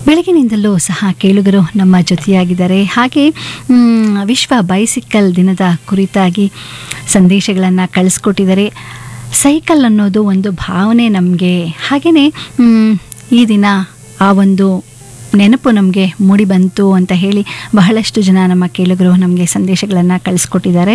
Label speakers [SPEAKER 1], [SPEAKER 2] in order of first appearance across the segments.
[SPEAKER 1] ಬೆಳಗಿನಿಂದಲೂ ಸಹ ಕೇಳುಗರು ನಮ್ಮ ಜೊತೆಯಾಗಿದ್ದಾರೆ ಹಾಗೆ ಮ್, ವಿಶ್ವ ಬೈಸಿಕಲ್ ದಿನದ ಕುರಿತಾಗಿ ಸಂದೇಶಗಳನ್ನು ಕಳಿಸ್ಕೊಟ್ಟಿದ್ದಾರೆ ಸೈಕಲ್ ಅನ್ನೋದು ಒಂದು ಭಾವನೆ ನಮಗೆ ಹಾಗೆಯೇ ಮ್, ಈ ದಿನ ಆ ಒಂದು ನೆನಪು ನಮಗೆ ಮೂಡಿ ಬಂತು ಅಂತ ಹೇಳಿ ಬಹಳಷ್ಟು ಜನ ನಮ್ಮ ಕೇಳುಗರು ನಮಗೆ ಸಂದೇಶಗಳನ್ನು ಕಳಿಸ್ಕೊಟ್ಟಿದ್ದಾರೆ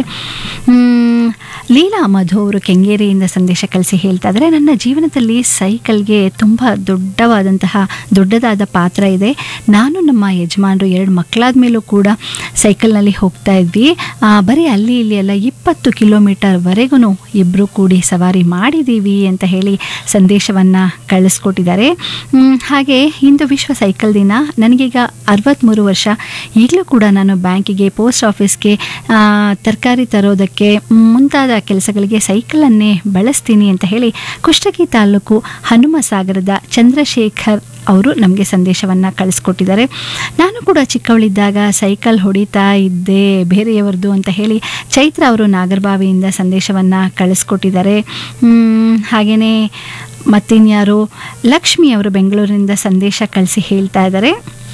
[SPEAKER 1] ಮ್, ಲೀಲಾ ಮಧು ಅವರು ಕೆಂಗೇರಿಯಿಂದ ಸಂದೇಶ ಕಳಿಸಿ ಹೇಳ್ತಾ ಇದ್ದಾರೆ ನನ್ನ ಜೀವನದಲ್ಲಿ ಸೈಕಲ್ಗೆ ತುಂಬ ದೊಡ್ಡವಾದಂತಹ ದೊಡ್ಡದಾದ ಪಾತ್ರ ಇದೆ ನಾನು ನಮ್ಮ ಯಜಮಾನರು ಎರಡು ಮಕ್ಕಳಾದ ಮೇಲೂ ಕೂಡ ಸೈಕಲ್ನಲ್ಲಿ ಹೋಗ್ತಾ ಇದ್ವಿ ಆ, ಬರೀ ಅಲ್ಲಿ ಇಲ್ಲಿ ಎಲ್ಲ ಇಪ್ಪತ್ತು ಕಿಲೋಮೀಟರ್ವರೆಗೂ ಇಬ್ಬರು ಕೂಡಿ ಸವಾರಿ ಮಾಡಿದ್ದೀವಿ ಅಂತ ಹೇಳಿ ಸಂದೇಶವನ್ನು ಕಳಿಸ್ಕೊಟ್ಟಿದ್ದಾರೆ ಮ್, ಹಾಗೆ ಇಂದು ವಿಶ್ವ ಸೈಕಲ್ ದಿನ ನನಗೀಗ ಅರವತ್ತ್ಮೂರು ವರ್ಷ ಈಗಲೂ ಕೂಡ ನಾನು ಬ್ಯಾಂಕಿಗೆ ಪೋಸ್ಟ್ ಆಫೀಸ್ಗೆ ಆ, ತರಕಾರಿ ತರೋದಕ್ಕೆ ಮುಂತಾದ ಕೆಲಸಗಳಿಗೆ ಸೈಕಲನ್ನೇ ಬಳಸ್ತೀನಿ ಅಂತ ಹೇಳಿ ಕುಷ್ಟಗಿ ತಾಲೂಕು ಹನುಮಸಾಗರದ ಚಂದ್ರಶೇಖರ್ ಅವರು ನಮಗೆ ಸಂದೇಶವನ್ನು ಕಳಿಸ್ಕೊಟ್ಟಿದ್ದಾರೆ ನಾನು ಕೂಡ ಚಿಕ್ಕವಳಿದ್ದಾಗ ಸೈಕಲ್ ಹೊಡಿತಾ ಇದ್ದೆ ಬೇರೆಯವರದು ಅಂತ ಹೇಳಿ ಚೈತ್ರ ಅವರು ನಾಗರಬಾವಿಯಿಂದ ಸಂದೇಶವನ್ನು ಕಳಿಸ್ಕೊಟ್ಟಿದ್ದಾರೆ ಮ್, ಹಾಗೆಯೇ ಮತ್ತಿನ್ಯಾರು ಲಕ್ಷ್ಮಿ ಅವರು ಬೆಂಗಳೂರಿನಿಂದ ಸಂದೇಶ ಕಳಿಸಿ ಹೇಳ್ತಾ ಇದ್ದಾರೆ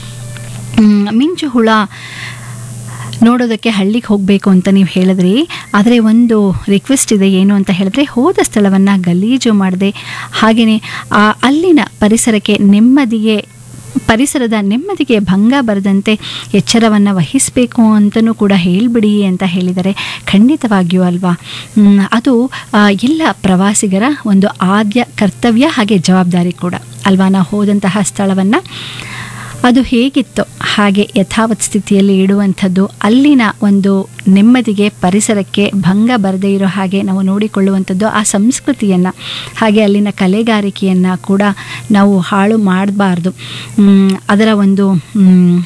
[SPEAKER 1] ಮ್, ಮಿಂಚು ಹುಳ ನೋಡೋದಕ್ಕೆ ಹಳ್ಳಿಗೆ ಹೋಗಬೇಕು ಅಂತ ನೀವು ಹೇಳಿದ್ರಿ ಆದರೆ ಒಂದು ರಿಕ್ವೆಸ್ಟ್ ಇದೆ ಏನು ಅಂತ ಹೇಳಿದ್ರೆ ಹೋದ ಸ್ಥಳವನ್ನು ಗಲೀಜು ಮಾಡದೆ ಹಾಗೆಯೇ ಆ ಅಲ್ಲಿನ ಪರಿಸರಕ್ಕೆ ನೆಮ್ಮದಿಗೆ ಪರಿಸರದ ನೆಮ್ಮದಿಗೆ ಭಂಗ ಬರದಂತೆ ಎಚ್ಚರವನ್ನು ವಹಿಸಬೇಕು ಅಂತಲೂ ಕೂಡ ಹೇಳಿಬಿಡಿ ಅಂತ ಹೇಳಿದರೆ ಖಂಡಿತವಾಗಿಯೂ ಅಲ್ವಾ ಮ್, ಅದು ಆ, ಎಲ್ಲ ಪ್ರವಾಸಿಗರ ಒಂದು ಆದ್ಯ ಕರ್ತವ್ಯ ಹಾಗೆ ಜವಾಬ್ದಾರಿ ಕೂಡ ಅಲ್ವಾ ನಾವು ಹೋದಂತಹ ಸ್ಥಳವನ್ನು ಅದು ಹೇಗಿತ್ತು ಹಾಗೆ ಯಥಾವತ್ ಸ್ಥಿತಿಯಲ್ಲಿ ಇಡುವಂಥದ್ದು ಅಲ್ಲಿನ ಒಂದು ನೆಮ್ಮದಿಗೆ ಪರಿಸರಕ್ಕೆ ಭಂಗ ಬರದೇ ಇರೋ ಹಾಗೆ ನಾವು ನೋಡಿಕೊಳ್ಳುವಂಥದ್ದು ಆ ಸಂಸ್ಕೃತಿಯನ್ನು ಹಾಗೆ ಅಲ್ಲಿನ ಕಲೆಗಾರಿಕೆಯನ್ನು ಕೂಡ ನಾವು ಹಾಳು ಮಾಡಬಾರ್ದು ಮ್, ಅದರ ಒಂದು ಮ್,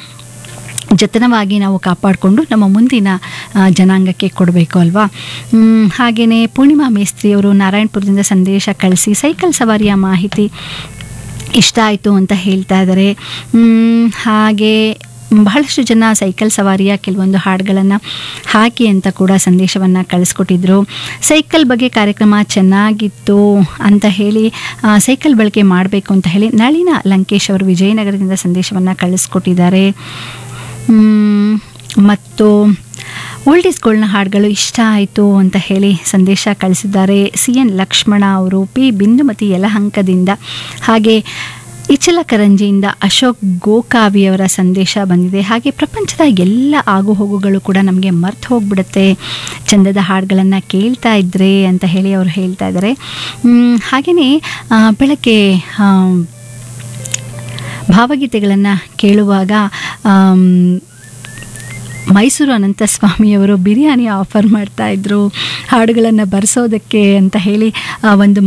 [SPEAKER 1] ಜತನವಾಗಿ ನಾವು ಕಾಪಾಡಿಕೊಂಡು ನಮ್ಮ ಮುಂದಿನ ಆ, ಜನಾಂಗಕ್ಕೆ ಕೊಡಬೇಕು ಅಲ್ವಾ ಹಾಗೆಯೇ ಪೂರ್ಣಿಮಾ ಮೇಸ್ತ್ರಿಯವರು ನಾರಾಯಣಪುರದಿಂದ ಸಂದೇಶ ಕಳಿಸಿ ಸೈಕಲ್ ಸವಾರಿಯ ಮಾಹಿತಿ ಇಷ್ಟ ಆಯಿತು ಅಂತ ಹೇಳ್ತಾ ಇದ್ದಾರೆ ಮ್, ಹಾಗೆ ಬಹಳಷ್ಟು ಜನ ಸೈಕಲ್ ಸವಾರಿಯ ಕೆಲವೊಂದು ಹಾಡುಗಳನ್ನು ಹಾಕಿ ಅಂತ ಕೂಡ ಸಂದೇಶವನ್ನು ಕಳಿಸ್ಕೊಟ್ಟಿದ್ರು ಸೈಕಲ್ ಬಗ್ಗೆ ಕಾರ್ಯಕ್ರಮ ಚೆನ್ನಾಗಿತ್ತು ಅಂತ ಹೇಳಿ ಆ, ಸೈಕಲ್ ಬಳಕೆ ಮಾಡಬೇಕು ಅಂತ ಹೇಳಿ ನಳಿನ ಲಂಕೇಶ್ ಅವರು ವಿಜಯನಗರದಿಂದ ಸಂದೇಶವನ್ನು ಕಳಿಸ್ಕೊಟ್ಟಿದ್ದಾರೆ ಮ್, ಮತ್ತು ಓಲ್ಡ್ ಈಸ್ ಗೋಲ್ಡ್ನ ಹಾಡುಗಳು ಇಷ್ಟ ಆಯಿತು ಅಂತ ಹೇಳಿ ಸಂದೇಶ ಕಳಿಸಿದ್ದಾರೆ ಸಿ ಎನ್ ಲಕ್ಷ್ಮಣ ಅವರು ಪಿ ಬಿಂದುಮತಿ ಯಲಹಂಕದಿಂದ ಹಾಗೆ ಇಚಲಕರಂಜಿಯಿಂದ ಅಶೋಕ್ ಗೋಕಾವಿಯವರ ಸಂದೇಶ ಬಂದಿದೆ ಹಾಗೆ ಪ್ರಪಂಚದ ಎಲ್ಲ ಆಗು ಹೋಗುಗಳು ಕೂಡ ನಮಗೆ ಮರ್ತು ಹೋಗ್ಬಿಡುತ್ತೆ ಚಂದದ ಹಾಡುಗಳನ್ನು ಕೇಳ್ತಾ ಇದ್ರೆ ಅಂತ ಹೇಳಿ ಅವರು ಹೇಳ್ತಾ ಇದ್ದಾರೆ ಮ್, ಹಾಗೆಯೇ ಆ, ಬೆಳಗ್ಗೆ ಆ, ಭಾವಗೀತೆಗಳನ್ನು ಕೇಳುವಾಗ ಆಮ್, ಮೈಸೂರು ಅನಂತ ಸ್ವಾಮಿಯವರು ಬಿರಿಯಾನಿ ಆಫರ್ ಮಾಡ್ತಾ ಇದ್ರು ಹಾಡುಗಳನ್ನು ಬರೆಸೋದಕ್ಕೆ ಅಂತ ಹೇಳಿ ಆ, ಒಂದು